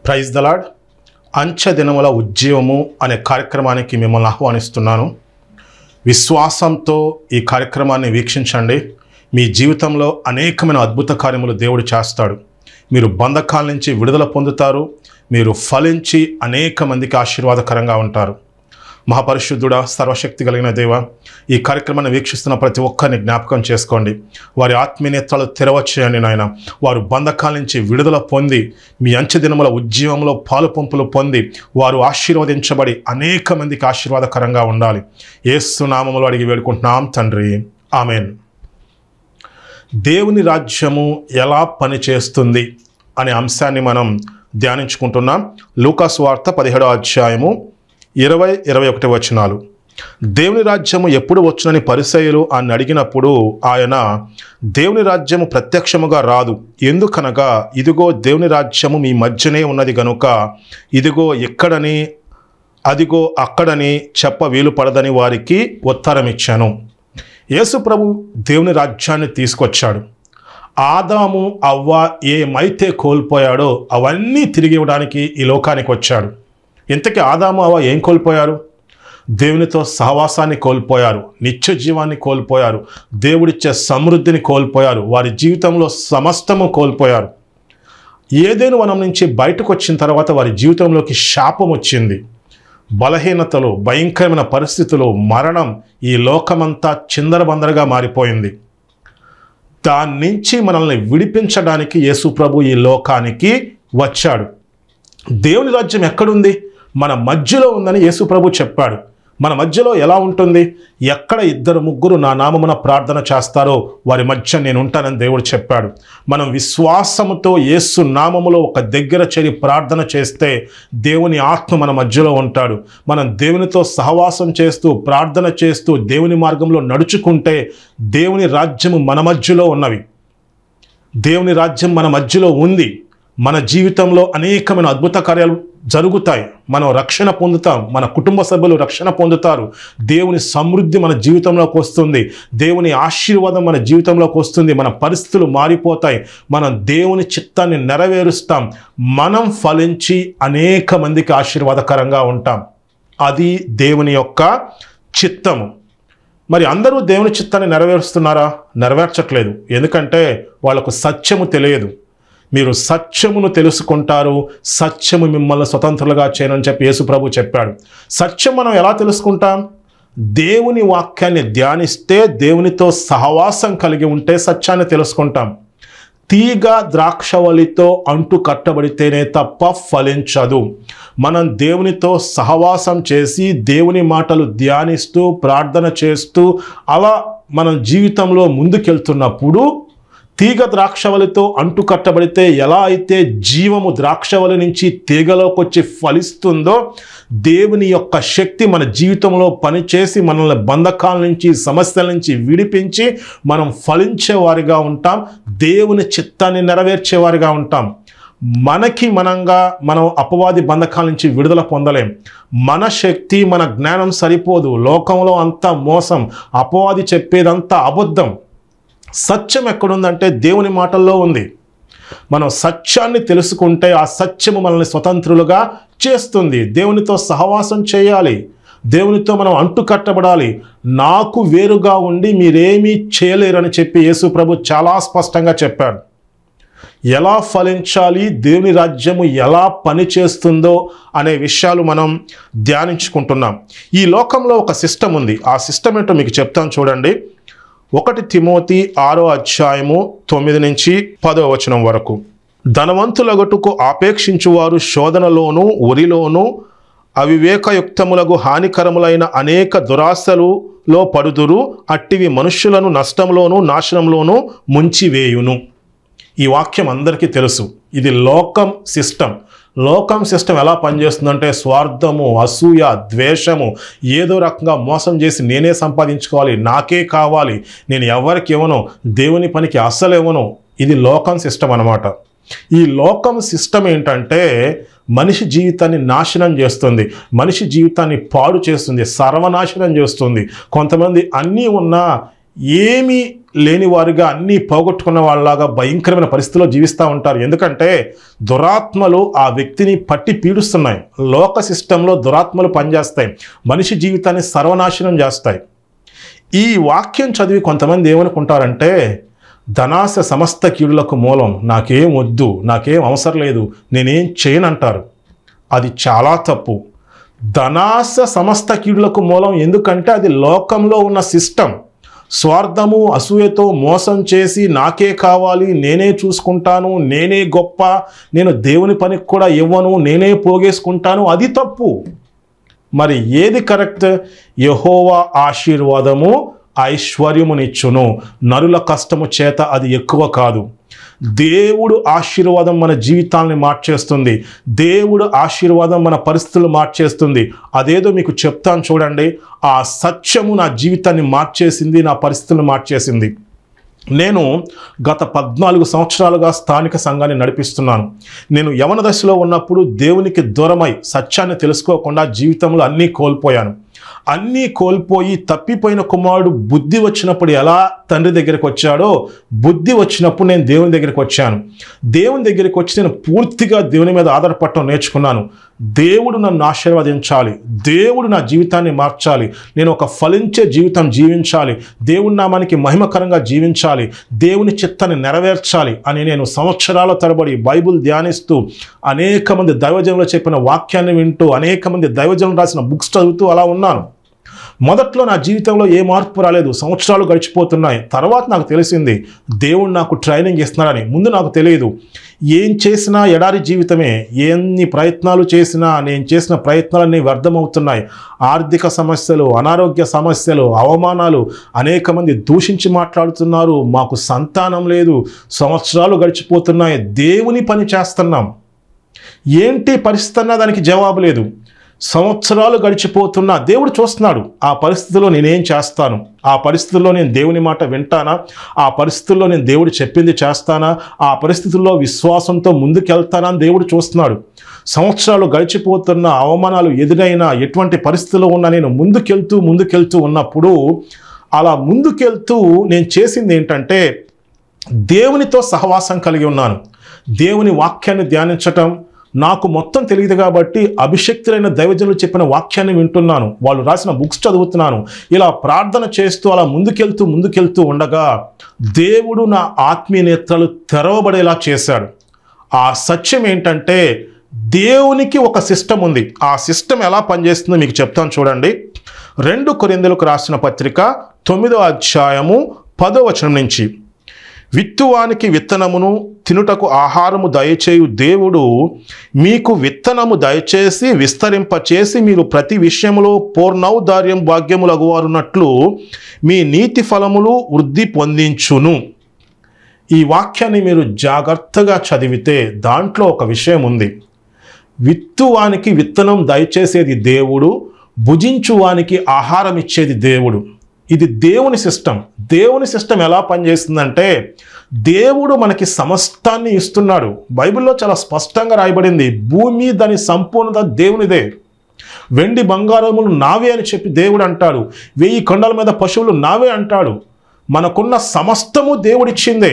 praise the Lord అంచె దినముల ఉద్యమము అనే కార్యక్రమానికి మిమ్మల్ని ఆహ్వానిస్తున్నాను విశ్వాసంతో ఈ కార్యక్రమాన్ని వీక్షించండి మీ జీవితంలో అనేకమైన అద్భుత కార్యములు దేవుడు చేస్తాడు మీరు బంధకాల నుంచి విడుదల పొందుతారు మీరు ఫలించి అనేక మందికి ఆశీర్వాదకరంగా ఉంటారు మహాపరిశుద్ధుడా సర్వశక్తి కలిగిన దేవ ఈ కార్యక్రమాన్ని వీక్షిస్తున్న ప్రతి ఒక్కరిని జ్ఞాపకం చేసుకోండి వారి ఆత్మీయనేత్రాలు తెరవచ్చేయండి నాయన వారు బంధకాల నుంచి విడుదల పొంది మీ అంచె దినముల ఉద్యమంలో పాలు పంపులు పొంది వారు ఆశీర్వదించబడి అనేక మందికి ఆశీర్వాదకరంగా ఉండాలి ఏసు నామములో అడిగి వేడుకుంటున్నాం తండ్రి ఆమెన్ దేవుని రాజ్యము ఎలా పనిచేస్తుంది అనే అంశాన్ని మనం ధ్యానించుకుంటున్నాం లూకాస్ వార్త పదిహేడో అధ్యాయము ఇరవై ఇరవై ఒకటి వచనాలు దేవుని రాజ్యము ఎప్పుడు వచ్చునని పరిసయులు అని అడిగినప్పుడు ఆయన దేవుని రాజ్యము ప్రత్యక్షముగా రాదు ఎందుకనగా ఇదిగో దేవుని రాజ్యము మీ మధ్యనే ఉన్నది గనుక ఇదిగో ఎక్కడని అదిగో అక్కడని చెప్ప వీలు పడదని వారికి ఉత్తరం ఇచ్చాను యేసు ప్రభు దేవుని రాజ్యాన్ని తీసుకొచ్చాడు ఆదాము అవ్వ ఏమైతే కోల్పోయాడో అవన్నీ తిరిగి ఇవ్వడానికి ఈ లోకానికి వచ్చాడు ఇంతకీ ఆదాము అవ్వ ఏం కోల్పోయారు దేవునితో సహవాసాన్ని కోల్పోయారు నిత్య జీవాన్ని కోల్పోయారు దేవుడిచ్చే సమృద్ధిని కోల్పోయారు వారి జీవితంలో సమస్తము కోల్పోయారు ఏదైనా వనం నుంచి బయటకు వచ్చిన తర్వాత వారి జీవితంలోకి శాపం వచ్చింది బలహీనతలు భయంకరమైన పరిస్థితులు మరణం ఈ లోకమంతా చిందరబందరగా మారిపోయింది దాని నుంచి మనల్ని విడిపించడానికి యేసు ప్రభు ఈ లోకానికి వచ్చాడు దేవుని రాజ్యం ఎక్కడుంది మన మధ్యలో ఉందని యేసు ప్రభు చెప్పాడు మన మధ్యలో ఎలా ఉంటుంది ఎక్కడ ఇద్దరు ముగ్గురు నా నామమున ప్రార్థన చేస్తారో వారి మధ్య నేను ఉంటానని దేవుడు చెప్పాడు మనం విశ్వాసముతో యేసు నామములో ఒక దగ్గర చేరి ప్రార్థన చేస్తే దేవుని ఆత్మ మన మధ్యలో ఉంటాడు మనం దేవునితో సహవాసం చేస్తూ ప్రార్థన చేస్తూ దేవుని మార్గంలో నడుచుకుంటే దేవుని రాజ్యము మన మధ్యలో ఉన్నవి దేవుని రాజ్యం మన మధ్యలో ఉంది మన జీవితంలో అనేకమైన అద్భుత కార్యాలు జరుగుతాయి మనం రక్షణ పొందుతాం మన కుటుంబ సభ్యులు రక్షణ పొందుతారు దేవుని సమృద్ధి మన జీవితంలోకి వస్తుంది దేవుని ఆశీర్వాదం మన జీవితంలోకి వస్తుంది మన పరిస్థితులు మారిపోతాయి మనం దేవుని చిత్తాన్ని నెరవేరుస్తాం మనం ఫలించి అనేక మందికి ఆశీర్వాదకరంగా ఉంటాం అది దేవుని యొక్క చిత్తము మరి అందరూ దేవుని చిత్తాన్ని నెరవేరుస్తున్నారా నెరవేర్చట్లేదు ఎందుకంటే వాళ్ళకు సత్యము తెలియదు మీరు సత్యమును తెలుసుకుంటారు సత్యము మిమ్మల్ని స్వతంత్రులుగా చేయనని చెప్పి యేసు ప్రభు చెప్పాడు సత్యం మనం ఎలా తెలుసుకుంటాం దేవుని వాక్యాన్ని ధ్యానిస్తే దేవునితో సహవాసం కలిగి ఉంటే సత్యాన్ని తెలుసుకుంటాం తీగ ద్రాక్షవలితో అంటు కట్టబడితేనే తప్ప ఫలించదు మనం దేవునితో సహవాసం చేసి దేవుని మాటలు ధ్యానిస్తూ ప్రార్థన చేస్తూ అలా మనం జీవితంలో ముందుకెళ్తున్నప్పుడు తీగ ద్రాక్షవలితో అంటు కట్టబడితే ఎలా అయితే జీవము ద్రాక్షవలి నుంచి తీగలోకి వచ్చి ఫలిస్తుందో దేవుని యొక్క శక్తి మన జీవితంలో పనిచేసి మనల్ని బంధకాల నుంచి సమస్యల నుంచి విడిపించి మనం ఫలించేవారిగా ఉంటాం దేవుని చిత్తాన్ని నెరవేర్చేవారిగా ఉంటాం మనకి మనంగా మనం అపవాది బంధకాల నుంచి విడుదల పొందలేం మన శక్తి మన జ్ఞానం సరిపోదు లోకంలో అంతా మోసం అపవాది చెప్పేదంతా అబద్ధం సత్యం ఎక్కడుందంటే దేవుని మాటల్లో ఉంది మనం సత్యాన్ని తెలుసుకుంటే ఆ సత్యము మనల్ని స్వతంత్రులుగా చేస్తుంది దేవునితో సహవాసం చేయాలి దేవునితో మనం అంటు కట్టబడాలి నాకు వేరుగా ఉండి మీరేమీ చేయలేరని చెప్పి యేసు ప్రభు చాలా స్పష్టంగా చెప్పాడు ఎలా ఫలించాలి దేవుని రాజ్యము ఎలా పనిచేస్తుందో అనే విషయాలు మనం ధ్యానించుకుంటున్నాం ఈ లోకంలో ఒక సిస్టమ్ ఉంది ఆ సిస్టమ్ ఏంటో మీకు చెప్తాను చూడండి ఒకటి తిమోతి ఆరో అధ్యాయము తొమ్మిది నుంచి పదో వచనం వరకు ధనవంతులగటుకు ఆపేక్షించువారు శోధనలోను ఉరిలోను అవివేకయుక్తములకు హానికరములైన అనేక దురాశలులో పడుదురు అట్టివి మనుష్యులను నష్టంలోను నాశనంలోను ముంచివేయును ఈ వాక్యం అందరికీ తెలుసు ఇది లోకం సిస్టమ్ లోకం సిస్టమ్ ఎలా పనిచేస్తుందంటే స్వార్థము అసూయ ద్వేషము ఏదో రకంగా మోసం చేసి నేనే సంపాదించుకోవాలి నాకే కావాలి నేను ఎవరికి ఇవ్వను దేవుని పనికి అస్సలు ఇవ్వను ఇది లోకం సిస్టమ్ అన్నమాట ఈ లోకం సిస్టమ్ ఏంటంటే మనిషి జీవితాన్ని నాశనం చేస్తుంది మనిషి జీవితాన్ని పాడు చేస్తుంది సర్వనాశనం చేస్తుంది కొంతమంది అన్నీ ఉన్నా ఏమీ లేని వారుగా అన్నీ పోగొట్టుకున్న వాళ్ళలాగా భయంకరమైన పరిస్థితిలో జీవిస్తూ ఉంటారు ఎందుకంటే దురాత్మలు ఆ వ్యక్తిని పట్టి పీడిస్తున్నాయి లోక సిస్టంలో దురాత్మలు పనిచేస్తాయి మనిషి జీవితాన్ని సర్వనాశనం చేస్తాయి ఈ వాక్యం చదివి కొంతమంది ఏమనుకుంటారంటే ధనాశ సమస్త కీడులకు మూలం నాకేం వద్దు నాకేం అవసరం లేదు నేనేం చేయనంటారు అది చాలా తప్పు ధనాశ సమస్త కీడులకు మూలం ఎందుకంటే అది లోకంలో ఉన్న సిస్టమ్ స్వార్థము అసూయతో మోసం చేసి నాకే కావాలి నేనే చూసుకుంటాను నేనే గొప్ప నేను దేవుని పనికి కూడా ఇవ్వను నేనే పోగేసుకుంటాను అది తప్పు మరి ఏది కరెక్ట్ యహోవా ఆశీర్వాదము ఐశ్వర్యమునిచ్చును నరుల కష్టము చేత అది ఎక్కువ కాదు దేవుడు ఆశీర్వాదం మన జీవితాన్ని మార్చేస్తుంది దేవుడు ఆశీర్వాదం మన పరిస్థితులు మార్చేస్తుంది అదేదో మీకు చెప్తాను చూడండి ఆ సత్యము నా జీవితాన్ని మార్చేసింది నా పరిస్థితులను మార్చేసింది నేను గత పద్నాలుగు సంవత్సరాలుగా స్థానిక సంఘాన్ని నడిపిస్తున్నాను నేను యవన దశలో ఉన్నప్పుడు దేవునికి దూరమై సత్యాన్ని తెలుసుకోకుండా జీవితంలో అన్నీ కోల్పోయాను అన్నీ కోల్పోయి తప్పిపోయిన కుమారుడు బుద్ధి వచ్చినప్పుడు ఎలా తండ్రి దగ్గరికి వచ్చాడో బుద్ధి వచ్చినప్పుడు నేను దేవుని దగ్గరికి వచ్చాను దేవుని దగ్గరికి వచ్చి నేను పూర్తిగా దేవుని మీద ఆధారపడటం నేర్చుకున్నాను దేవుడు నన్ను ఆశీర్వదించాలి దేవుడు నా జీవితాన్ని మార్చాలి నేను ఒక ఫలించే జీవితం జీవించాలి దేవుని నామానికి మహిమకరంగా జీవించాలి దేవుని చిత్తాన్ని నెరవేర్చాలి అని నేను సంవత్సరాల తరబడి బైబుల్ ధ్యానిస్తూ అనేక మంది దైవజనులు చెప్పిన వాక్యాన్ని వింటూ అనేక మంది దైవజనులు రాసిన బుక్స్ చదువుతూ అలా ఉన్నాను మొదట్లో నా జీవితంలో ఏ మార్పు రాలేదు సంవత్సరాలు గడిచిపోతున్నాయి తర్వాత నాకు తెలిసింది దేవుడు నాకు ట్రైనింగ్ ఇస్తున్నాడని ముందు నాకు తెలియదు ఏం చేసినా ఎడారి జీవితమే ఎన్ని ప్రయత్నాలు చేసినా నేను చేసిన ప్రయత్నాలన్నీ వ్యర్థమవుతున్నాయి ఆర్థిక సమస్యలు అనారోగ్య సమస్యలు అవమానాలు అనేక మంది దూషించి మాట్లాడుతున్నారు మాకు సంతానం లేదు సంవత్సరాలు గడిచిపోతున్నాయి దేవుని పని చేస్తున్నాం ఏంటి పరిస్థితి అన్నా దానికి జవాబు లేదు సంవత్సరాలు గడిచిపోతున్నా దేవుడు చూస్తున్నాడు ఆ పరిస్థితిలో నేనేం చేస్తాను ఆ పరిస్థితుల్లో నేను దేవుని మాట వింటానా ఆ పరిస్థితుల్లో నేను దేవుడు చెప్పింది చేస్తానా ఆ పరిస్థితుల్లో విశ్వాసంతో ముందుకెళ్తానా అని దేవుడు చూస్తున్నాడు సంవత్సరాలు గడిచిపోతున్న అవమానాలు ఎదురైనా ఎటువంటి పరిస్థితుల్లో ఉన్నా నేను ముందుకెళ్తూ ముందుకెళ్తూ ఉన్నప్పుడు అలా ముందుకెళ్తూ నేను చేసింది ఏంటంటే దేవునితో సహవాసం కలిగి ఉన్నాను దేవుని వాక్యాన్ని ధ్యానించటం నాకు మొత్తం తెలియదు కాబట్టి అభిషక్తులైన దైవజనులు చెప్పిన వాక్యాన్ని వింటున్నాను వాళ్ళు రాసిన బుక్స్ చదువుతున్నాను ఇలా ప్రార్థన చేస్తూ అలా ముందుకెళ్తూ ముందుకెళ్తూ ఉండగా దేవుడు నా ఆత్మీయ నేత్రాలు తెరవబడేలా చేశాడు ఆ సత్యం ఏంటంటే దేవునికి ఒక సిస్టమ్ ఉంది ఆ సిస్టమ్ ఎలా పనిచేస్తుందో మీకు చెప్తాను చూడండి రెండు కొరిందలకు రాసిన పత్రిక తొమ్మిదో అధ్యాయము పదో వచనం నుంచి విత్తువానికి విత్తనమును తినుటకు ఆహారము దయచేయు దేవుడు మీకు విత్తనము దయచేసి విస్తరింపచేసి మీరు ప్రతి విషయములో పూర్ణౌదార్యం భాగ్యములగువారున్నట్లు మీ నీతి ఫలములు వృద్ధి పొందించును ఈ వాక్యాన్ని మీరు జాగ్రత్తగా చదివితే దాంట్లో ఒక విషయం ఉంది విత్తువానికి విత్తనం దయచేసేది దేవుడు భుజించువానికి ఆహారం ఇచ్చేది దేవుడు ఇది దేవుని సిస్టమ్ దేవుని సిస్టమ్ ఎలా పనిచేస్తుందంటే దేవుడు మనకి సమస్తాన్ని ఇస్తున్నాడు బైబిల్లో చాలా స్పష్టంగా రాయబడింది భూమి దాని సంపూర్ణత దేవునిదే వెండి బంగారములు నావే అని చెప్పి దేవుడు అంటాడు వెయ్యి కొండల మీద పశువులు నావే అంటాడు మనకున్న సమస్తము దేవుడిచ్చిందే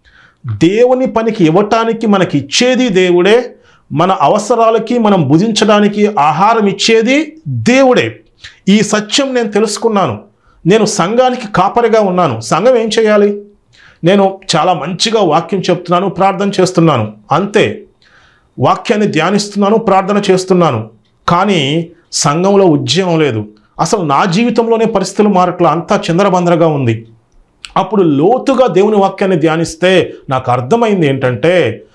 దేవుని పనికి ఇవ్వటానికి మనకి ఇచ్చేది దేవుడే మన అవసరాలకి మనం భుజించడానికి ఆహారం ఇచ్చేది దేవుడే ఈ సత్యం నేను తెలుసుకున్నాను నేను సంఘానికి కాపరిగా ఉన్నాను సంఘం ఏం చేయాలి నేను చాలా మంచిగా వాక్యం చెప్తున్నాను ప్రార్థన చేస్తున్నాను అంతే వాక్యాన్ని ధ్యానిస్తున్నాను ప్రార్థన చేస్తున్నాను కానీ సంఘంలో ఉద్యమం లేదు అసలు నా జీవితంలోనే పరిస్థితులు మారట్లా అంతా చిందరబందరగా ఉంది అప్పుడు లోతుగా దేవుని వాక్యాన్ని ధ్యానిస్తే నాకు అర్థమైంది ఏంటంటే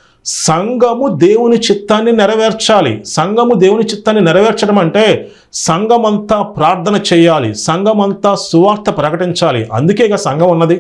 సంఘము దేవుని చిత్తాన్ని నెరవేర్చాలి సంఘము దేవుని చిత్తాన్ని నెరవేర్చడం అంటే సంఘమంతా ప్రార్థన చేయాలి సంఘమంతా సువార్త ప్రకటించాలి అందుకేగా సంఘం ఉన్నది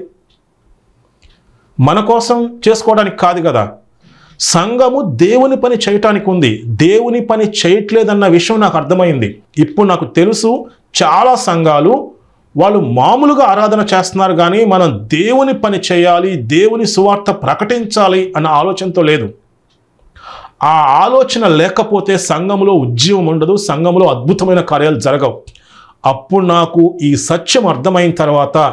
మన కోసం చేసుకోవడానికి కాదు కదా సంఘము దేవుని పని చేయటానికి ఉంది దేవుని పని చేయట్లేదన్న విషయం నాకు అర్థమైంది ఇప్పుడు నాకు తెలుసు చాలా సంఘాలు వాళ్ళు మామూలుగా ఆరాధన చేస్తున్నారు కానీ మనం దేవుని పని చేయాలి దేవుని సువార్త ప్రకటించాలి అన్న ఆలోచనతో లేదు ఆ ఆలోచన లేకపోతే సంఘంలో ఉద్యమం ఉండదు సంఘంలో అద్భుతమైన కార్యాలు జరగవు అప్పుడు నాకు ఈ సత్యం అర్థమైన తర్వాత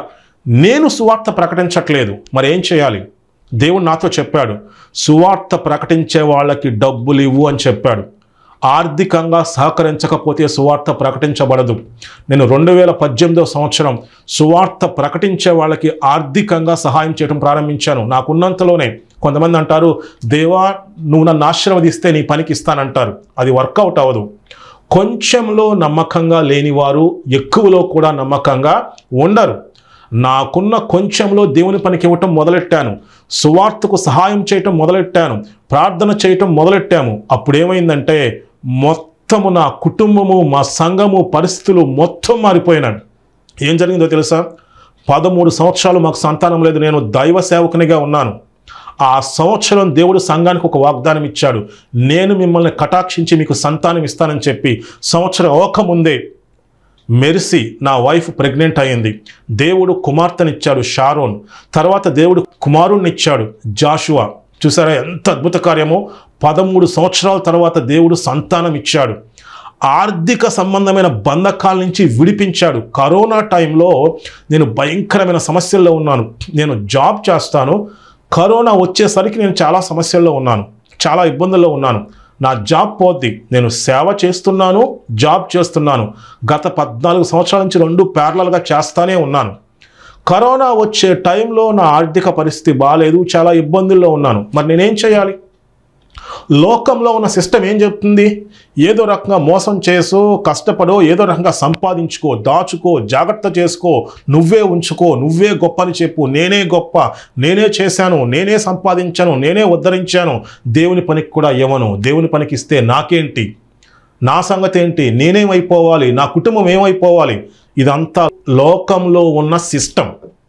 నేను సువార్త ప్రకటించట్లేదు మరి ఏం చేయాలి దేవుడు నాతో చెప్పాడు సువార్త ప్రకటించే వాళ్ళకి డబ్బులు ఇవ్వు అని చెప్పాడు ఆర్థికంగా సహకరించకపోతే సువార్త ప్రకటించబడదు నేను రెండు వేల పద్దెనిమిదవ సంవత్సరం సువార్త ప్రకటించే వాళ్ళకి ఆర్థికంగా సహాయం చేయడం ప్రారంభించాను నాకున్నంతలోనే కొంతమంది అంటారు దేవా నువ్వు నన్ను ఆశీర్వదిస్తే నీ పనికి ఇస్తానంటారు అది వర్కౌట్ అవ్వదు కొంచెంలో నమ్మకంగా లేనివారు ఎక్కువలో కూడా నమ్మకంగా ఉండరు నాకున్న కొంచెంలో దేవుని పనికి ఇవ్వటం మొదలెట్టాను సువార్తకు సహాయం చేయటం మొదలెట్టాను ప్రార్థన చేయటం మొదలెట్టాము అప్పుడు ఏమైందంటే మొత్తము నా కుటుంబము మా సంఘము పరిస్థితులు మొత్తం మారిపోయినాడు ఏం జరిగిందో తెలుసా పదమూడు సంవత్సరాలు మాకు సంతానం లేదు నేను దైవ సేవకునిగా ఉన్నాను ఆ సంవత్సరం దేవుడు సంఘానికి ఒక వాగ్దానం ఇచ్చాడు నేను మిమ్మల్ని కటాక్షించి మీకు సంతానం ఇస్తానని చెప్పి సంవత్సరం అవ్వకముందే మెరిసి నా వైఫ్ ప్రెగ్నెంట్ అయింది దేవుడు కుమార్తెనిచ్చాడు షారోన్ తర్వాత దేవుడు కుమారుణ్ణి ఇచ్చాడు జాషువా చూసారా ఎంత అద్భుత కార్యమో పదమూడు సంవత్సరాల తర్వాత దేవుడు సంతానం ఇచ్చాడు ఆర్థిక సంబంధమైన బంధకాల నుంచి విడిపించాడు కరోనా టైంలో నేను భయంకరమైన సమస్యల్లో ఉన్నాను నేను జాబ్ చేస్తాను కరోనా వచ్చేసరికి నేను చాలా సమస్యల్లో ఉన్నాను చాలా ఇబ్బందుల్లో ఉన్నాను నా జాబ్ పోద్ది నేను సేవ చేస్తున్నాను జాబ్ చేస్తున్నాను గత పద్నాలుగు సంవత్సరాల నుంచి రెండు ప్యారలల్గా చేస్తానే ఉన్నాను కరోనా వచ్చే టైంలో నా ఆర్థిక పరిస్థితి బాగాలేదు చాలా ఇబ్బందుల్లో ఉన్నాను మరి నేనేం చేయాలి లోకంలో ఉన్న సిస్టమ్ ఏం చెప్తుంది ఏదో రకంగా మోసం చేసో కష్టపడో ఏదో రకంగా సంపాదించుకో దాచుకో జాగ్రత్త చేసుకో నువ్వే ఉంచుకో నువ్వే గొప్ప అని చెప్పు నేనే గొప్ప నేనే చేశాను నేనే సంపాదించాను నేనే ఉద్ధరించాను దేవుని పనికి కూడా ఇవ్వను దేవుని పనికి ఇస్తే నాకేంటి నా సంగతి ఏంటి నేనేమైపోవాలి నా కుటుంబం ఏమైపోవాలి ఇదంతా లోకంలో ఉన్న సిస్టమ్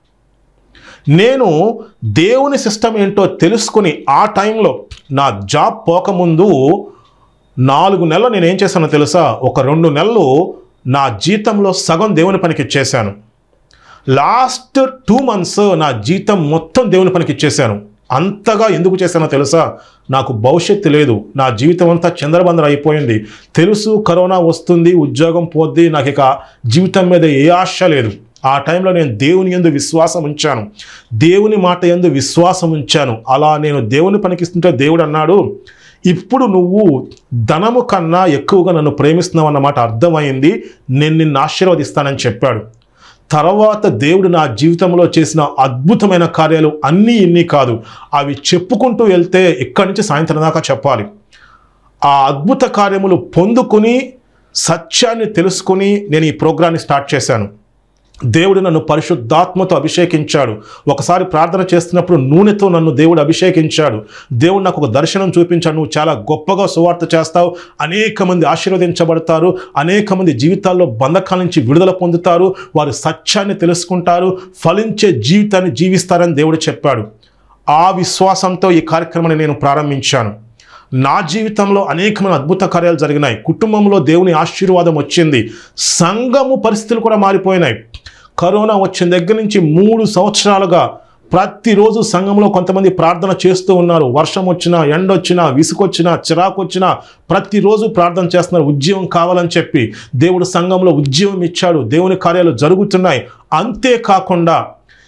నేను దేవుని సిస్టమ్ ఏంటో తెలుసుకుని ఆ టైంలో నా జాబ్ పోకముందు నాలుగు నెలలు నేను ఏం చేశానో తెలుసా ఒక రెండు నెలలు నా జీతంలో సగం దేవుని పనికి ఇచ్చేశాను లాస్ట్ టూ మంత్స్ నా జీతం మొత్తం దేవుని పనికి ఇచ్చేశాను అంతగా ఎందుకు చేశానో తెలుసా నాకు భవిష్యత్తు లేదు నా జీవితం అంతా చంద్రబందర అయిపోయింది తెలుసు కరోనా వస్తుంది ఉద్యోగం పోద్ది నాకు ఇక జీవితం మీద ఏ ఆశ లేదు ఆ టైంలో నేను దేవుని ఎందు విశ్వాసం ఉంచాను దేవుని మాట ఎందు విశ్వాసం ఉంచాను అలా నేను దేవుని పనికిస్తుంటే దేవుడు అన్నాడు ఇప్పుడు నువ్వు ధనము కన్నా ఎక్కువగా నన్ను ప్రేమిస్తున్నావు అన్నమాట అర్థమైంది నేను నిన్ను ఆశీర్వదిస్తానని చెప్పాడు తర్వాత దేవుడు నా జీవితంలో చేసిన అద్భుతమైన కార్యాలు అన్నీ ఇన్ని కాదు అవి చెప్పుకుంటూ వెళ్తే ఇక్కడి నుంచి సాయంత్రం దాకా చెప్పాలి ఆ అద్భుత కార్యములు పొందుకుని సత్యాన్ని తెలుసుకుని నేను ఈ ప్రోగ్రాన్ని స్టార్ట్ చేశాను దేవుడు నన్ను పరిశుద్ధాత్మతో అభిషేకించాడు ఒకసారి ప్రార్థన చేస్తున్నప్పుడు నూనెతో నన్ను దేవుడు అభిషేకించాడు దేవుడు నాకు ఒక దర్శనం చూపించాడు నువ్వు చాలా గొప్పగా సువార్త చేస్తావు అనేక మంది ఆశీర్వదించబడతారు అనేక మంది జీవితాల్లో బంధకాల నుంచి విడుదల పొందుతారు వారు సత్యాన్ని తెలుసుకుంటారు ఫలించే జీవితాన్ని జీవిస్తారని దేవుడు చెప్పాడు ఆ విశ్వాసంతో ఈ కార్యక్రమాన్ని నేను ప్రారంభించాను నా జీవితంలో అనేకమైన అద్భుత కార్యాలు జరిగినాయి కుటుంబంలో దేవుని ఆశీర్వాదం వచ్చింది సంఘము పరిస్థితులు కూడా మారిపోయినాయి కరోనా వచ్చిన దగ్గర నుంచి మూడు సంవత్సరాలుగా ప్రతిరోజు సంఘంలో కొంతమంది ప్రార్థన చేస్తూ ఉన్నారు వర్షం వచ్చినా ఎండ వచ్చినా విసుకొచ్చినా చిరాకు వచ్చినా ప్రతిరోజు ప్రార్థన చేస్తున్నారు ఉద్యమం కావాలని చెప్పి దేవుడు సంఘంలో ఉద్యమం ఇచ్చాడు దేవుని కార్యాలు జరుగుతున్నాయి అంతేకాకుండా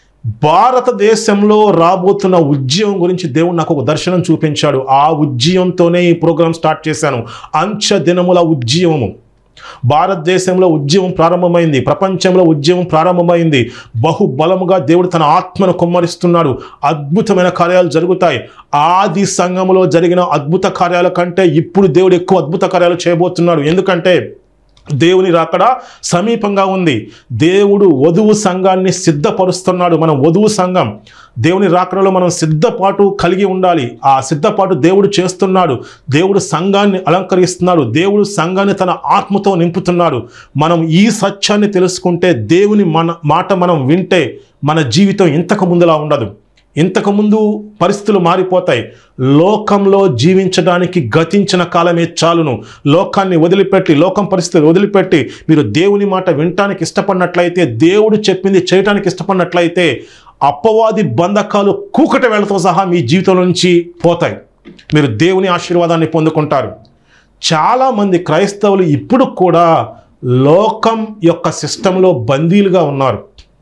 భారతదేశంలో రాబోతున్న ఉద్యమం గురించి దేవుడు నాకు ఒక దర్శనం చూపించాడు ఆ ఉద్యమంతోనే ఈ ప్రోగ్రాం స్టార్ట్ చేశాను అంచె దినముల ఉద్యమము భారతదేశంలో ఉద్యమం ప్రారంభమైంది ప్రపంచంలో ఉద్యమం ప్రారంభమైంది బహుబలముగా దేవుడు తన ఆత్మను కుమ్మరిస్తున్నాడు అద్భుతమైన కార్యాలు జరుగుతాయి ఆది సంఘములో జరిగిన అద్భుత కార్యాల కంటే ఇప్పుడు దేవుడు ఎక్కువ అద్భుత కార్యాలు చేయబోతున్నాడు ఎందుకంటే దేవుని రాకడ సమీపంగా ఉంది దేవుడు వధువు సంఘాన్ని సిద్ధపరుస్తున్నాడు మనం వధువు సంఘం దేవుని రాకడలో మనం సిద్ధపాటు కలిగి ఉండాలి ఆ సిద్ధపాటు దేవుడు చేస్తున్నాడు దేవుడు సంఘాన్ని అలంకరిస్తున్నాడు దేవుడు సంఘాన్ని తన ఆత్మతో నింపుతున్నాడు మనం ఈ సత్యాన్ని తెలుసుకుంటే దేవుని మన మాట మనం వింటే మన జీవితం ఇంతకు ముందులా ఉండదు ఇంతకుముందు పరిస్థితులు మారిపోతాయి లోకంలో జీవించడానికి గతించిన కాలమే చాలును లోకాన్ని వదిలిపెట్టి లోకం పరిస్థితులు వదిలిపెట్టి మీరు దేవుని మాట వినటానికి ఇష్టపడినట్లయితే దేవుడు చెప్పింది చేయటానికి ఇష్టపడినట్లయితే అప్పవాది బంధకాలు కూకట వేళతో సహా మీ జీవితం నుంచి పోతాయి మీరు దేవుని ఆశీర్వాదాన్ని పొందుకుంటారు చాలామంది క్రైస్తవులు ఇప్పుడు కూడా లోకం యొక్క సిస్టంలో బందీలుగా ఉన్నారు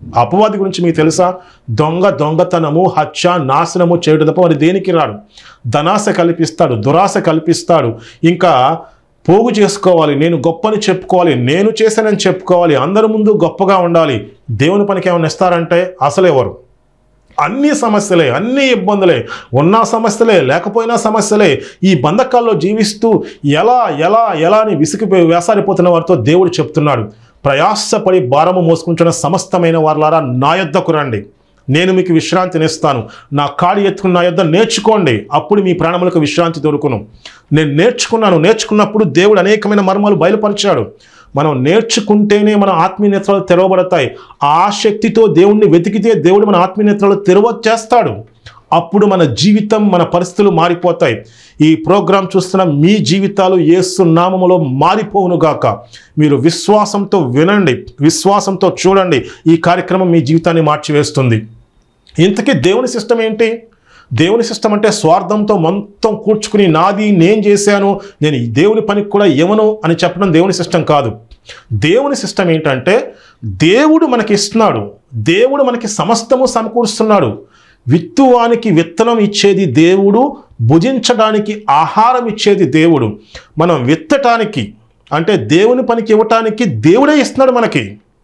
అపవాది గురించి మీకు తెలుసా దొంగ దొంగతనము హత్య నాశనము చేయడం తప్ప మరి దేనికి రాడు ధనాశ కల్పిస్తాడు దురాశ కల్పిస్తాడు ఇంకా పోగు చేసుకోవాలి నేను గొప్పని చెప్పుకోవాలి నేను చేశానని చెప్పుకోవాలి అందరి ముందు గొప్పగా ఉండాలి దేవుని పనికి ఏమైనా ఇస్తారంటే అసలు ఎవరు అన్ని సమస్యలే అన్ని ఇబ్బందులే ఉన్న సమస్యలే లేకపోయినా సమస్యలే ఈ బంధకాల్లో జీవిస్తూ ఎలా ఎలా ఎలా అని విసిగిపోయి వేసారిపోతున్న వారితో దేవుడు చెప్తున్నాడు ప్రయాసపడి భారము మోసుకుంటున్న సమస్తమైన వారులారా నా యొద్దకు రండి నేను మీకు విశ్రాంతినిస్తాను నా కాడి ఎత్తుకుని నా యొద్ద నేర్చుకోండి అప్పుడు మీ ప్రాణములకు విశ్రాంతి దొరుకును నేను నేర్చుకున్నాను నేర్చుకున్నప్పుడు దేవుడు అనేకమైన మర్మాలు బయలుపరిచాడు మనం నేర్చుకుంటేనే మన ఆత్మీయ నేత్రాలు తెరవబడతాయి ఆ శక్తితో దేవుణ్ణి వెతికితే దేవుడు మన ఆత్మీయ నేత్రాలు తెరవ చేస్తాడు అప్పుడు మన జీవితం మన పరిస్థితులు మారిపోతాయి ఈ ప్రోగ్రాం చూస్తున్న మీ జీవితాలు యేసు నామములో మారిపోవును గాక మీరు విశ్వాసంతో వినండి విశ్వాసంతో చూడండి ఈ కార్యక్రమం మీ జీవితాన్ని మార్చివేస్తుంది ఇంతకీ దేవుని సిస్టమ్ ఏంటి దేవుని సిస్టమ్ అంటే స్వార్థంతో మొత్తం కూర్చుకుని నాది నేను చేశాను నేను ఈ దేవుని పనికి కూడా ఇవ్వను అని చెప్పడం దేవుని సిస్టమ్ కాదు దేవుని సిస్టమ్ ఏంటంటే దేవుడు మనకి ఇస్తున్నాడు దేవుడు మనకి సమస్తము సమకూరుస్తున్నాడు విత్తువానికి విత్తనం ఇచ్చేది దేవుడు భుజించడానికి ఆహారం ఇచ్చేది దేవుడు మనం విత్తటానికి అంటే దేవుని పనికి ఇవ్వటానికి దేవుడే ఇస్తున్నాడు మనకి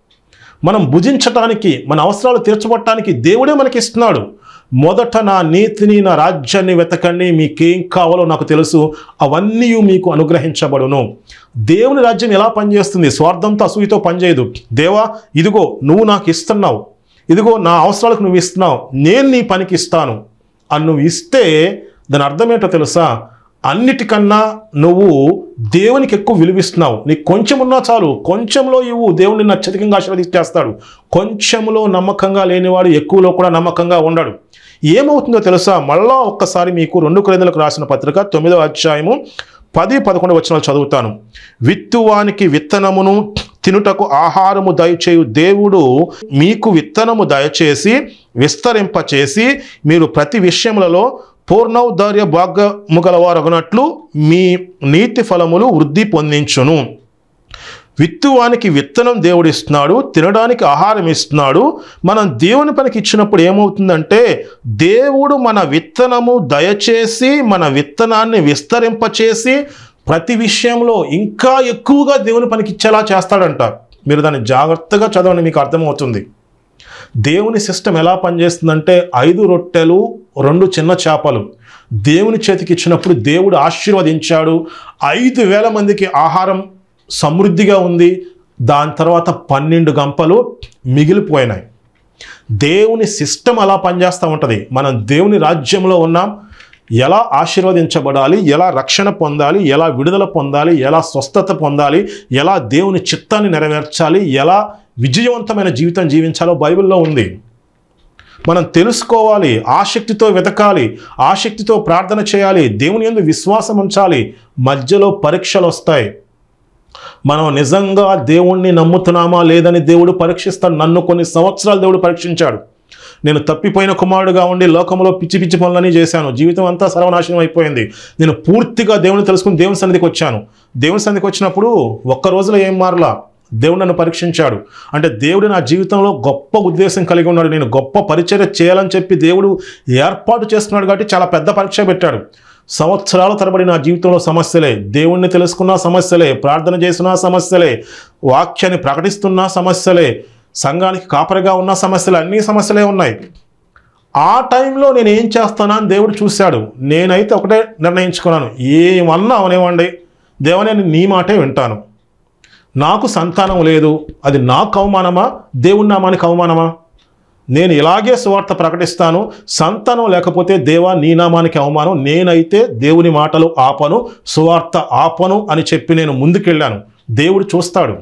మనం భుజించటానికి మన అవసరాలు తీర్చబట్టడానికి దేవుడే మనకి ఇస్తున్నాడు మొదట నా నీతిని నా రాజ్యాన్ని వెతకండి మీకేం కావాలో నాకు తెలుసు అవన్నీ మీకు అనుగ్రహించబడును దేవుని రాజ్యం ఎలా పనిచేస్తుంది స్వార్థంతో అసూయతో పనిచేయదు దేవా ఇదిగో నువ్వు నాకు ఇస్తున్నావు ఇదిగో నా అవసరాలకు నువ్వు ఇస్తున్నావు నేను నీ పనికి ఇస్తాను అని నువ్వు ఇస్తే దాని అర్థం ఏంటో తెలుసా అన్నిటికన్నా నువ్వు దేవునికి ఎక్కువ విలువిస్తున్నావు నీకు కొంచెం ఉన్నా చాలు కొంచెంలో ఇవ్వు దేవుడిని నిన్ను అత్యధికంగా ఆశీర్వదించేస్తాడు కొంచెంలో నమ్మకంగా లేనివాడు ఎక్కువలో కూడా నమ్మకంగా ఉండడు ఏమవుతుందో తెలుసా మళ్ళా ఒక్కసారి మీకు రెండు క్రైదలకు రాసిన పత్రిక తొమ్మిదవ అధ్యాయము పది పదకొండు వచనాలు చదువుతాను విత్తువానికి విత్తనమును తినుటకు ఆహారము దయచేయు దేవుడు మీకు విత్తనము దయచేసి విస్తరింపచేసి మీరు ప్రతి విషయములలో పూర్ణౌదార్య భాగము గలవారగునట్లు మీ నీతి ఫలములు వృద్ధి పొందించును విత్తువానికి విత్తనం దేవుడు ఇస్తున్నాడు తినడానికి ఆహారం ఇస్తున్నాడు మనం దేవుని పనికి ఇచ్చినప్పుడు ఏమవుతుందంటే దేవుడు మన విత్తనము దయచేసి మన విత్తనాన్ని విస్తరింపచేసి ప్రతి విషయంలో ఇంకా ఎక్కువగా దేవుని పనికి ఇచ్చేలా చేస్తాడంట మీరు దాన్ని జాగ్రత్తగా చదవండి మీకు అర్థమవుతుంది దేవుని సిస్టమ్ ఎలా పనిచేస్తుందంటే ఐదు రొట్టెలు రెండు చిన్న చేపలు దేవుని చేతికి ఇచ్చినప్పుడు దేవుడు ఆశీర్వదించాడు ఐదు వేల మందికి ఆహారం సమృద్ధిగా ఉంది దాని తర్వాత పన్నెండు గంపలు మిగిలిపోయినాయి దేవుని సిస్టమ్ అలా పనిచేస్తూ ఉంటుంది మనం దేవుని రాజ్యంలో ఉన్నాం ఎలా ఆశీర్వదించబడాలి ఎలా రక్షణ పొందాలి ఎలా విడుదల పొందాలి ఎలా స్వస్థత పొందాలి ఎలా దేవుని చిత్తాన్ని నెరవేర్చాలి ఎలా విజయవంతమైన జీవితం జీవించాలో బైబిల్లో ఉంది మనం తెలుసుకోవాలి ఆసక్తితో వెతకాలి ఆసక్తితో ప్రార్థన చేయాలి దేవుని యందు విశ్వాసం ఉంచాలి మధ్యలో పరీక్షలు వస్తాయి మనం నిజంగా దేవుణ్ణి నమ్ముతున్నామా లేదని దేవుడు పరీక్షిస్తాడు నన్ను కొన్ని సంవత్సరాలు దేవుడు పరీక్షించాడు నేను తప్పిపోయిన కుమారుడుగా ఉండి లోకంలో పిచ్చి పిచ్చి పనులని చేశాను జీవితం అంతా సర్వనాశనం అయిపోయింది నేను పూర్తిగా దేవుని తెలుసుకుని దేవుని సన్నిధికి వచ్చాను దేవుని సన్నిధికి వచ్చినప్పుడు ఒక్క రోజులో ఏం మారలా దేవుడు నన్ను పరీక్షించాడు అంటే దేవుడు నా జీవితంలో గొప్ప ఉద్దేశం కలిగి ఉన్నాడు నేను గొప్ప పరిచర్య చేయాలని చెప్పి దేవుడు ఏర్పాటు చేస్తున్నాడు కాబట్టి చాలా పెద్ద పరీక్ష పెట్టాడు సంవత్సరాల తరబడి నా జీవితంలో సమస్యలే దేవుణ్ణి తెలుసుకున్న సమస్యలే ప్రార్థన చేసిన సమస్యలే వాక్యాన్ని ప్రకటిస్తున్న సమస్యలే సంఘానికి కాపరిగా ఉన్న సమస్యలు అన్ని సమస్యలే ఉన్నాయి ఆ టైంలో నేను ఏం చేస్తానా అని దేవుడు చూశాడు నేనైతే ఒకటే నిర్ణయించుకున్నాను ఏమన్నా అవనివ్వండి దేవనే నేను నీ మాటే వింటాను నాకు సంతానం లేదు అది నాకు అవమానమా దేవుని నామానికి అవమానమా నేను ఇలాగే సువార్త ప్రకటిస్తాను సంతానం లేకపోతే దేవా నీ నామానికి అవమానం నేనైతే దేవుని మాటలు ఆపను సువార్త ఆపను అని చెప్పి నేను ముందుకెళ్ళాను దేవుడు చూస్తాడు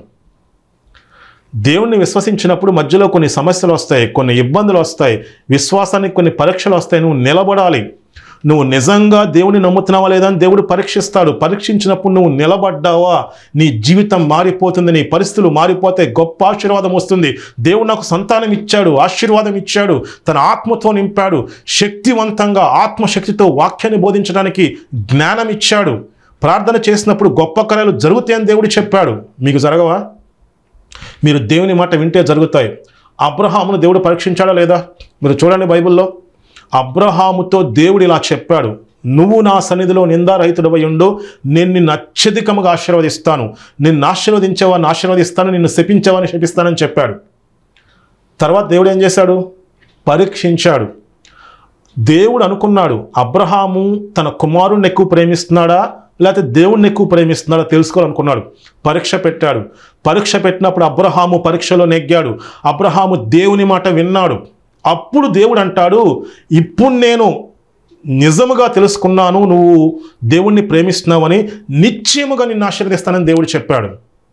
దేవుణ్ణి విశ్వసించినప్పుడు మధ్యలో కొన్ని సమస్యలు వస్తాయి కొన్ని ఇబ్బందులు వస్తాయి విశ్వాసానికి కొన్ని పరీక్షలు వస్తాయి నువ్వు నిలబడాలి నువ్వు నిజంగా దేవుని నమ్ముతున్నావా లేదా అని దేవుడు పరీక్షిస్తాడు పరీక్షించినప్పుడు నువ్వు నిలబడ్డావా నీ జీవితం మారిపోతుంది నీ పరిస్థితులు మారిపోతే గొప్ప ఆశీర్వాదం వస్తుంది దేవుడు నాకు సంతానం ఇచ్చాడు ఆశీర్వాదం ఇచ్చాడు తన ఆత్మతో నింపాడు శక్తివంతంగా ఆత్మశక్తితో వాక్యాన్ని బోధించడానికి జ్ఞానం ఇచ్చాడు ప్రార్థన చేసినప్పుడు గొప్ప కార్యాలు జరుగుతాయని దేవుడు చెప్పాడు మీకు జరగవా మీరు దేవుని మాట వింటే జరుగుతాయి అబ్రహామును దేవుడు పరీక్షించాడా లేదా మీరు చూడండి బైబిల్లో అబ్రహాముతో దేవుడు ఇలా చెప్పాడు నువ్వు నా సన్నిధిలో నిందారహితుడవై ఉండు నేను నిన్ను అత్యధికముగా ఆశీర్వదిస్తాను నిన్ను ఆశీర్వదించేవాడిని ఆశీర్వదిస్తాను నిన్ను శపించేవాడిని శపిస్తానని చెప్పాడు తర్వాత దేవుడు ఏం చేశాడు పరీక్షించాడు దేవుడు అనుకున్నాడు అబ్రహాము తన కుమారుణ్ణి ఎక్కువ ప్రేమిస్తున్నాడా లేకపోతే దేవుణ్ణి ఎక్కువ ప్రేమిస్తున్నాడా తెలుసుకోవాలనుకున్నాడు పరీక్ష పెట్టాడు పరీక్ష పెట్టినప్పుడు అబ్రహాము పరీక్షలో నెగ్గాడు అబ్రహాము దేవుని మాట విన్నాడు అప్పుడు దేవుడు అంటాడు ఇప్పుడు నేను నిజముగా తెలుసుకున్నాను నువ్వు దేవుణ్ణి ప్రేమిస్తున్నావని నిశ్చయముగా నిన్ను ఆశీర్వదిస్తానని దేవుడు చెప్పాడు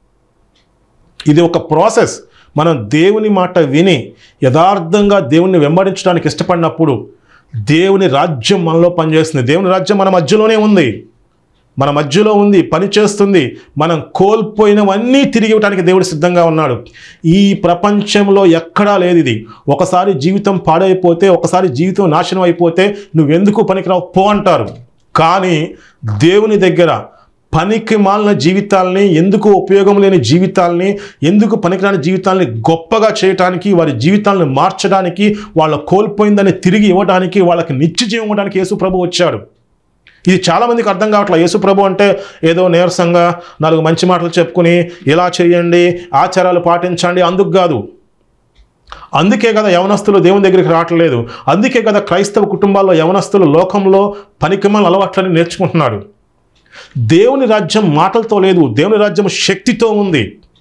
ఇది ఒక ప్రాసెస్ మనం దేవుని మాట విని యథార్థంగా దేవుణ్ణి వెంబడించడానికి ఇష్టపడినప్పుడు దేవుని రాజ్యం మనలో పనిచేస్తుంది దేవుని రాజ్యం మన మధ్యలోనే ఉంది మన మధ్యలో ఉంది పని చేస్తుంది మనం కోల్పోయినవన్నీ తిరిగి ఇవ్వడానికి దేవుడు సిద్ధంగా ఉన్నాడు ఈ ప్రపంచంలో ఎక్కడా లేదు ఇది ఒకసారి జీవితం పాడైపోతే ఒకసారి జీవితం నాశనం అయిపోతే నువ్వెందుకు పనికిరావు పో అంటారు కానీ దేవుని దగ్గర పనికి మాలిన జీవితాల్ని ఎందుకు ఉపయోగం లేని జీవితాల్ని ఎందుకు పనికిరాని జీవితాల్ని గొప్పగా చేయటానికి వారి జీవితాలను మార్చడానికి వాళ్ళ కోల్పోయిందని తిరిగి ఇవ్వడానికి వాళ్ళకి నిత్య జీవం ఇవ్వడానికి యేసు ప్రభు వచ్చాడు ఇది చాలామందికి అర్థం కావట్లేదు యేసు ప్రభు అంటే ఏదో నీరసంగా నాలుగు మంచి మాటలు చెప్పుకుని ఇలా చేయండి ఆచారాలు పాటించండి అందుకు కాదు అందుకే కదా యవనస్తులు దేవుని దగ్గరికి రావట్లేదు అందుకే కదా క్రైస్తవ కుటుంబాల్లో యవనస్తులు లోకంలో పనికిమాల అలవాట్లని నేర్చుకుంటున్నాడు దేవుని రాజ్యం మాటలతో లేదు దేవుని రాజ్యం శక్తితో ఉంది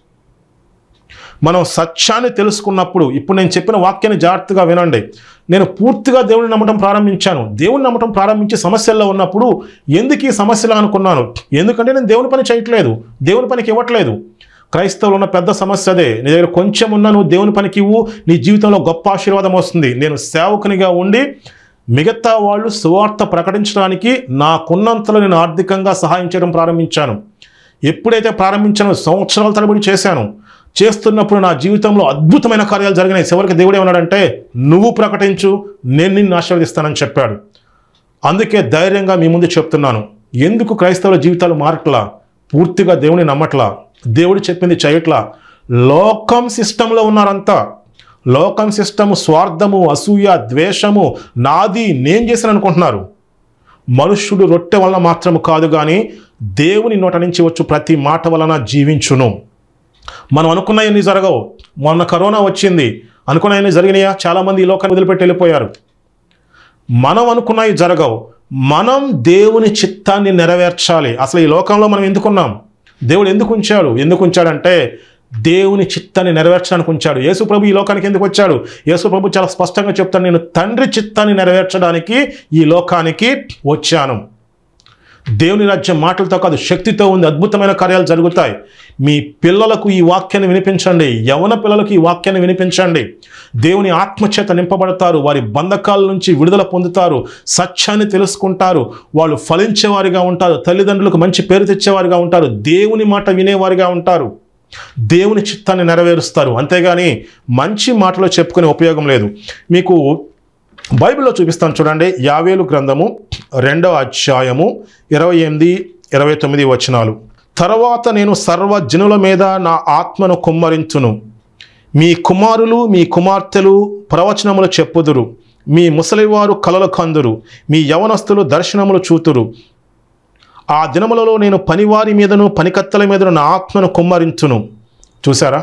మనం సత్యాన్ని తెలుసుకున్నప్పుడు ఇప్పుడు నేను చెప్పిన వాక్యాన్ని జాగ్రత్తగా వినండి నేను పూర్తిగా దేవుని నమ్మటం ప్రారంభించాను దేవుని నమ్మటం ప్రారంభించి సమస్యల్లో ఉన్నప్పుడు ఎందుకు ఈ సమస్యలు అనుకున్నాను ఎందుకంటే నేను దేవుని పని చేయట్లేదు దేవుని పనికి ఇవ్వట్లేదు క్రైస్తవులు ఉన్న పెద్ద సమస్య అదే నీ దగ్గర కొంచెం ఉన్నా నువ్వు దేవుని పనికి ఇవ్వు నీ జీవితంలో గొప్ప ఆశీర్వాదం వస్తుంది నేను సేవకునిగా ఉండి మిగతా వాళ్ళు సువార్త ప్రకటించడానికి నాకున్నంతలో నేను ఆర్థికంగా సహాయం చేయడం ప్రారంభించాను ఎప్పుడైతే ప్రారంభించానో సంవత్సరాల తరబడి చేశాను చేస్తున్నప్పుడు నా జీవితంలో అద్భుతమైన కార్యాలు జరిగినాయి చివరికి దేవుడు ఏమన్నాడంటే నువ్వు ప్రకటించు నేను నిన్ను ఆశీర్వదిస్తానని చెప్పాడు అందుకే ధైర్యంగా మీ ముందు చెప్తున్నాను ఎందుకు క్రైస్తవుల జీవితాలు మారట్లా పూర్తిగా దేవుని నమ్మట్లా దేవుడు చెప్పింది చేయట్లా లోకం సిస్టంలో ఉన్నారంతా లోకం సిస్టమ్ స్వార్థము అసూయ ద్వేషము నాది నేను చేశాను అనుకుంటున్నారు మనుష్యుడు రొట్టె వలన మాత్రము కాదు కానీ దేవుని నోట నుంచి వచ్చు ప్రతి మాట వలన జీవించును మనం అనుకున్నవన్నీ జరగవు మొన్న కరోనా వచ్చింది అనుకున్నవన్నీ జరిగినాయా చాలామంది ఈ లోకాన్ని వదిలిపెట్టి వెళ్ళిపోయారు మనం అనుకున్నవి జరగవు మనం దేవుని చిత్తాన్ని నెరవేర్చాలి అసలు ఈ లోకంలో మనం ఎందుకున్నాం దేవుడు ఎందుకు ఉంచాడు ఎందుకు ఉంచాడంటే దేవుని చిత్తాన్ని నెరవేర్చడానికి ఉంచాడు యేసు ప్రభు ఈ లోకానికి ఎందుకు వచ్చాడు యేసు ప్రభు చాలా స్పష్టంగా చెప్తాను నేను తండ్రి చిత్తాన్ని నెరవేర్చడానికి ఈ లోకానికి వచ్చాను దేవుని రాజ్యం మాటలతో కాదు శక్తితో ఉంది అద్భుతమైన కార్యాలు జరుగుతాయి మీ పిల్లలకు ఈ వాక్యాన్ని వినిపించండి యవన పిల్లలకు ఈ వాక్యాన్ని వినిపించండి దేవుని ఆత్మచేత నింపబడతారు వారి బంధకాల నుంచి విడుదల పొందుతారు సత్యాన్ని తెలుసుకుంటారు వాళ్ళు ఫలించేవారిగా ఉంటారు తల్లిదండ్రులకు మంచి పేరు తెచ్చేవారిగా ఉంటారు దేవుని మాట వినేవారిగా ఉంటారు దేవుని చిత్తాన్ని నెరవేరుస్తారు అంతేగాని మంచి మాటలో చెప్పుకునే ఉపయోగం లేదు మీకు బైబిల్లో చూపిస్తాను చూడండి యావేలు గ్రంథము రెండవ అధ్యాయము ఇరవై ఎనిమిది ఇరవై తొమ్మిది వచనాలు తర్వాత నేను సర్వ జనుల మీద నా ఆత్మను కుమ్మరించును మీ కుమారులు మీ కుమార్తెలు ప్రవచనములు చెప్పుదురు మీ ముసలివారు కలలు కందురు మీ యవనస్తులు దర్శనములు చూతురు ఆ దినములలో నేను పనివారి మీదను పనికత్తెల మీదను నా ఆత్మను కుమ్మరించును చూసారా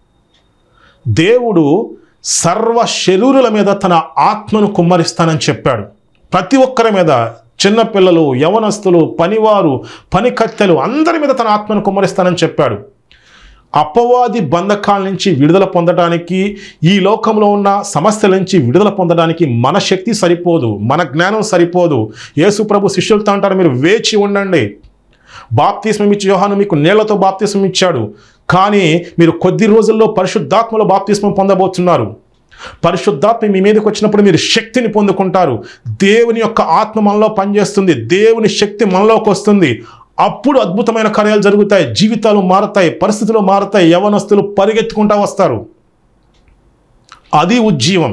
దేవుడు సర్వ శరీరుల మీద తన ఆత్మను కుమ్మరిస్తానని చెప్పాడు ప్రతి ఒక్కరి మీద చిన్నపిల్లలు యవనస్తులు పనివారు పనికత్తెలు అందరి మీద తన ఆత్మను కుమ్మరిస్తానని చెప్పాడు అపవాది బంధకాల నుంచి విడుదల పొందడానికి ఈ లోకంలో ఉన్న సమస్యల నుంచి విడుదల పొందడానికి మన శక్తి సరిపోదు మన జ్ఞానం సరిపోదు యేసు ప్రభు శిష్యులతో అంటారు మీరు వేచి ఉండండి బాప్తిస్మం ఇచ్చి యోహాను మీకు నీళ్లతో బాప్తిస్మం ఇచ్చాడు కానీ మీరు కొద్ది రోజుల్లో పరిశుద్ధాత్మలో బాప్తిస్మం పొందబోతున్నారు పరిశుద్ధాత్మ మీ మీదకి వచ్చినప్పుడు మీరు శక్తిని పొందుకుంటారు దేవుని యొక్క ఆత్మ మనలో పనిచేస్తుంది దేవుని శక్తి మనలోకి వస్తుంది అప్పుడు అద్భుతమైన కార్యాలు జరుగుతాయి జీవితాలు మారతాయి పరిస్థితులు మారతాయి యవనస్తులు పరిగెత్తుకుంటా వస్తారు అది ఉజ్జీవం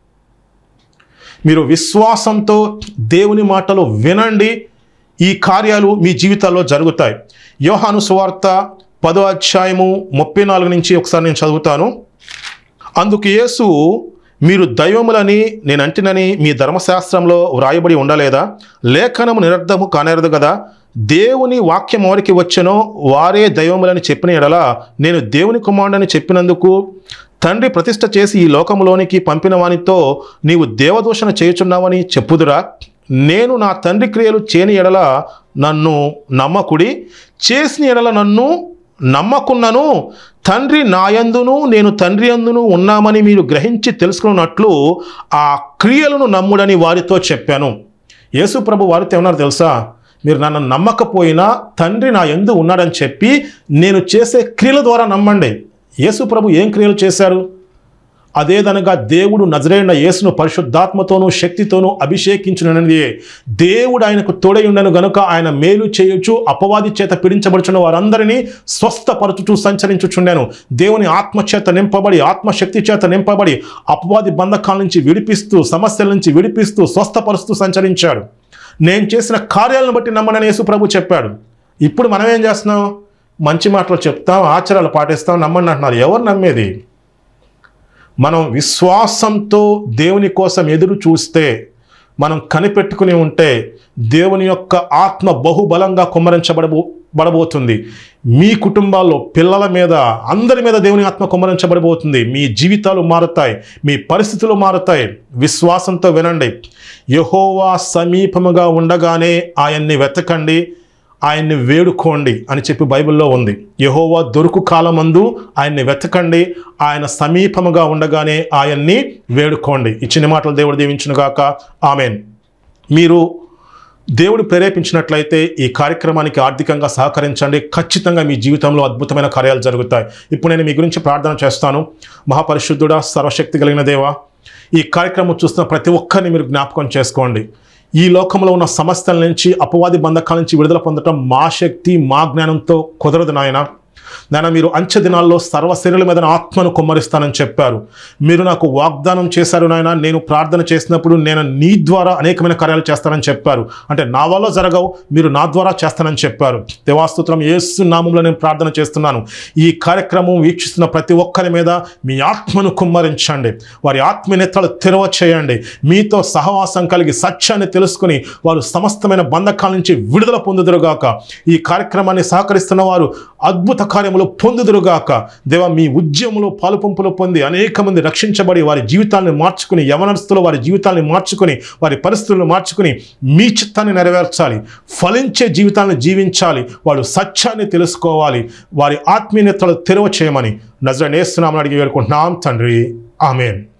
మీరు విశ్వాసంతో దేవుని మాటలు వినండి ఈ కార్యాలు మీ జీవితాల్లో జరుగుతాయి యోహాను సువార్త పదో అధ్యాయము ముప్పై నాలుగు నుంచి ఒకసారి నేను చదువుతాను అందుకు యేసు మీరు దైవములని నేను అంటినని మీ ధర్మశాస్త్రంలో వ్రాయబడి ఉండలేదా లేఖనము నిరర్ధము కానేరదు కదా దేవుని వాక్యం ఎవరికి వచ్చనో వారే దైవములని చెప్పిన ఎడల నేను దేవుని కుమారుడని చెప్పినందుకు తండ్రి ప్రతిష్ఠ చేసి ఈ లోకంలోనికి పంపిన వానితో నీవు దేవదూషణ చేయుచున్నావని చెప్పుదురా నేను నా తండ్రి క్రియలు చేయని ఎడల నన్ను నమ్మకుడి చేసిన ఎడల నన్ను నమ్మకున్నను తండ్రి నాయందును నేను తండ్రి అందును ఉన్నామని మీరు గ్రహించి తెలుసుకున్నట్లు ఆ క్రియలను నమ్ముడని వారితో చెప్పాను యేసు ప్రభు వారితో ఏమన్నారు తెలుసా మీరు నన్ను నమ్మకపోయినా తండ్రి నా ఎందు ఉన్నాడని చెప్పి నేను చేసే క్రియల ద్వారా నమ్మండి యేసు ప్రభు ఏం క్రియలు చేశారు అదేదనగా దేవుడు నజరైన యేసును పరిశుద్ధాత్మతోనూ శక్తితోనూ అభిషేకించునది దేవుడు ఆయనకు తోడై ఉండను గనుక ఆయన మేలు చేయొచ్చు అపవాది చేత పీడించబడుచున్న వారందరినీ స్వస్థపరచుచూ సంచరించుచుండాను దేవుని ఆత్మ చేత నింపబడి ఆత్మశక్తి చేత నింపబడి అపవాది బంధకాల నుంచి విడిపిస్తూ సమస్యల నుంచి విడిపిస్తూ స్వస్థపరుస్తూ సంచరించాడు నేను చేసిన కార్యాలను బట్టి నమ్మనని యేసు ప్రభు చెప్పాడు ఇప్పుడు మనం ఏం చేస్తున్నాం మంచి మాటలు చెప్తాం ఆచారాలు పాటిస్తాం నమ్మండి అంటున్నారు ఎవరు నమ్మేది మనం విశ్వాసంతో దేవుని కోసం ఎదురు చూస్తే మనం కనిపెట్టుకుని ఉంటే దేవుని యొక్క ఆత్మ బహుబలంగా కుమ్మరించబడబో బడబోతుంది మీ కుటుంబాల్లో పిల్లల మీద అందరి మీద దేవుని ఆత్మ కుమ్మరించబడబోతుంది మీ జీవితాలు మారుతాయి మీ పరిస్థితులు మారుతాయి విశ్వాసంతో వినండి యహోవా సమీపముగా ఉండగానే ఆయన్ని వెతకండి ఆయన్ని వేడుకోండి అని చెప్పి బైబిల్లో ఉంది యహోవా దొరుకు కాలమందు ఆయన్ని వెతకండి ఆయన సమీపముగా ఉండగానే ఆయన్ని వేడుకోండి ఈ చిన్న మాటలు దేవుడు దీవించునుగాక ఆమెన్ మీరు దేవుడు ప్రేరేపించినట్లయితే ఈ కార్యక్రమానికి ఆర్థికంగా సహకరించండి ఖచ్చితంగా మీ జీవితంలో అద్భుతమైన కార్యాలు జరుగుతాయి ఇప్పుడు నేను మీ గురించి ప్రార్థన చేస్తాను మహాపరిశుద్ధుడా సర్వశక్తి కలిగిన దేవా ఈ కార్యక్రమం చూస్తున్న ప్రతి ఒక్కరిని మీరు జ్ఞాపకం చేసుకోండి ఈ లోకంలో ఉన్న సమస్యల నుంచి అపవాది బంధకాల నుంచి విడుదల పొందటం మా శక్తి మా జ్ఞానంతో కుదరదు నాయన నాయన మీరు అంచె దినాల్లో సర్వశరీరుల మీద నా ఆత్మను కుమ్మరిస్తానని చెప్పారు మీరు నాకు వాగ్దానం చేశారు నాయన నేను ప్రార్థన చేసినప్పుడు నేను నీ ద్వారా అనేకమైన కార్యాలు చేస్తానని చెప్పారు అంటే నా వల్ల జరగవు మీరు నా ద్వారా చేస్తానని చెప్పారు దేవాస్తోత్రం యేసు నామంలో నేను ప్రార్థన చేస్తున్నాను ఈ కార్యక్రమం వీక్షిస్తున్న ప్రతి ఒక్కరి మీద మీ ఆత్మను కుమ్మరించండి వారి ఆత్మనేతలు తెరవ చేయండి మీతో సహవాసం కలిగి సత్యాన్ని తెలుసుకుని వారు సమస్తమైన బంధకాల నుంచి విడుదల పొందుదురుగాక ఈ కార్యక్రమాన్ని సహకరిస్తున్న వారు అద్భుత కార్యములు పొందుదురుగాక దేవ మీ ఉద్యమంలో పాలుపంపులు పొంది అనేక మంది రక్షించబడి వారి జీవితాన్ని మార్చుకుని యవనస్తులు వారి జీవితాన్ని మార్చుకుని వారి పరిస్థితులను మార్చుకుని మీ చిత్తాన్ని నెరవేర్చాలి ఫలించే జీవితాన్ని జీవించాలి వాళ్ళు సత్యాన్ని తెలుసుకోవాలి వారి ఆత్మీయతలు తెరవ చేయమని నజరనేస్తున్నామని అడిగి వేడుకుంటున్నాం తండ్రి ఆమెన్